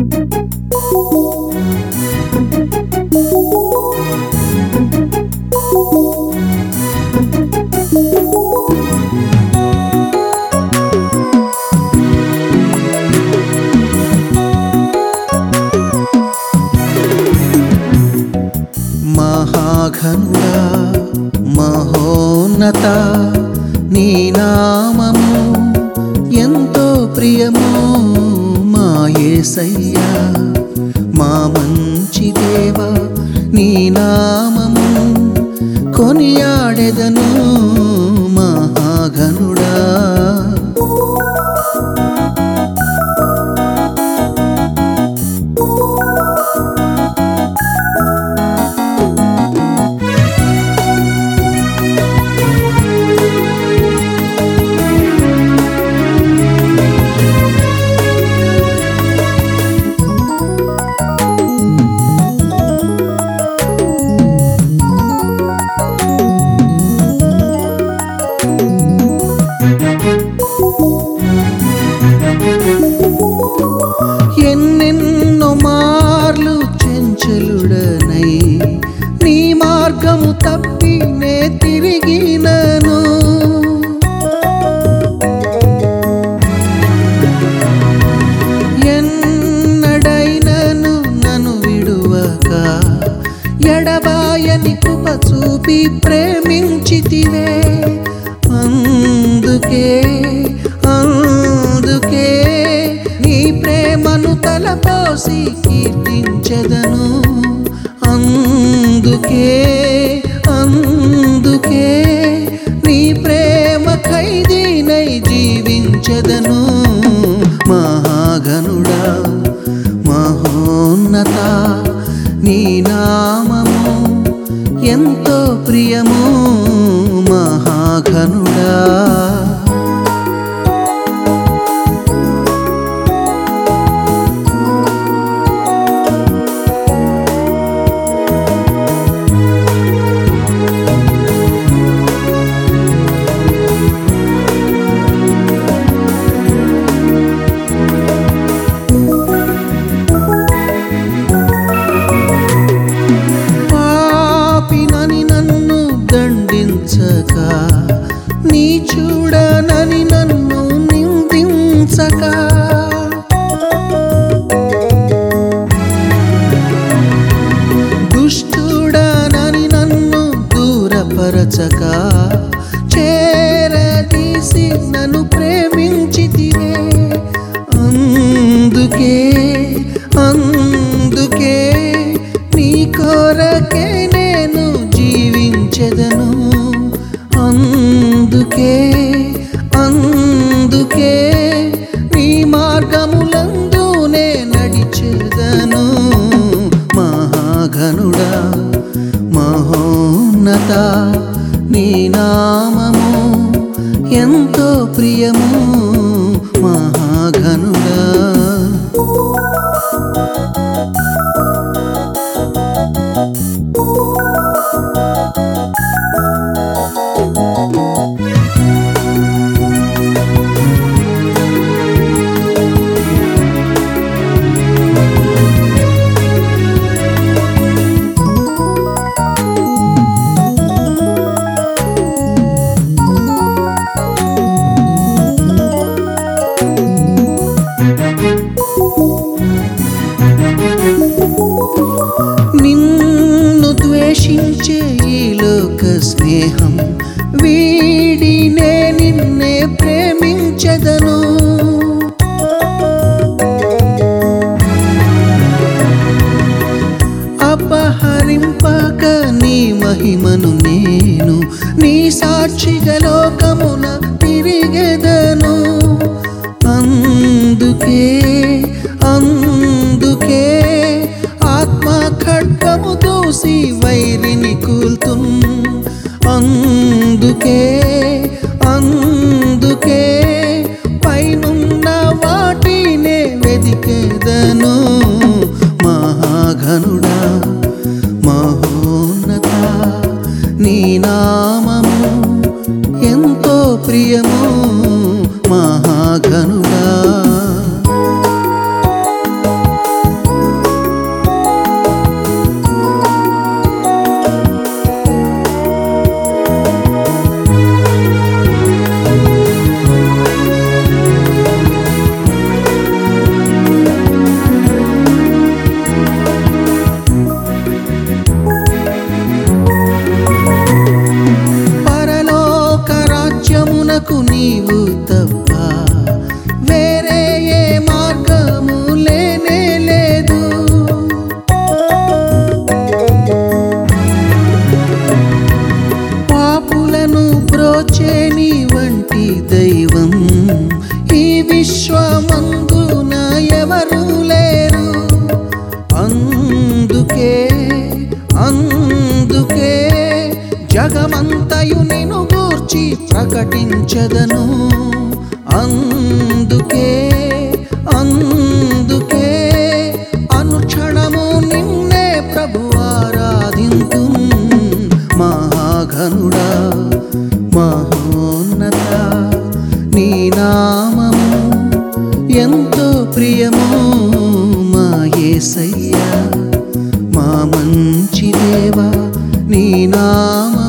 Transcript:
మహాఘనుడా మహోన్నత నీ నామము ఎంతో ప్రియము మా యేసయ్యా మా మంచి దేవ నీ నామము కొనియాడెదను మహాఘనుడా ఎన్నెన్నో మార్లు చెంచలుడనై నీ మార్గము తప్పి నే తిరిగినను ఎన్నడైనను నన్ను విడువక ఎడబాయని కృప చూపి ప్రేమించితివే అందుకే అందుకే నీ ప్రేమను తలపోసి కీర్తించదను అందుకే అందుకే నీ ప్రేమ ఖైదీనై జీవించదను మహాగనుడా మహోన్నత నీ నామము ఎంతో ప్రియము మహాఘనుడా పాపినని నన్ను దండించక నీ చూడనని నన్ను నిందించక దుష్టుడనని నన్ను దూరపరచక చేరదీసి నన్ను ప్రేమించితివే అందుకే అందుకే నీ కొరకే నేను జీవించెదను అందుకే అందుకే నీ మార్గములందునే నడిచెదను మహాఘనుడా మహోన్నత నీ నామము ఎంతో ప్రియము మహాఘనుడా నిన్ను ద్వేషించే ఈ లోక స్నేహం వీడినే నిన్నే ప్రేమించదను అపహరింపక నీ మహిమను నేను నీ సాక్షిగా లోకమున తిరిగెదను అందుకే అందుకే ఆత్మ ఖడ్గము దూసి వైరిని కూల్తుం అందుకే అందుకే పైనున్న వాటినే వెదికెదను మహాఘనుడా మహోన్నత నీ నామము ఎంతో ప్రియము మహాఘనుడా ప్రకటించదను అందుకే అందుకే అనుక్షణము నిన్నే ప్రభు ఆరాధింతు మహాఘనుడా మహోన్నత నీ నామము ఎంతో ప్రియము మా యేసయ్యా మా మంచి దేవా నీ నామ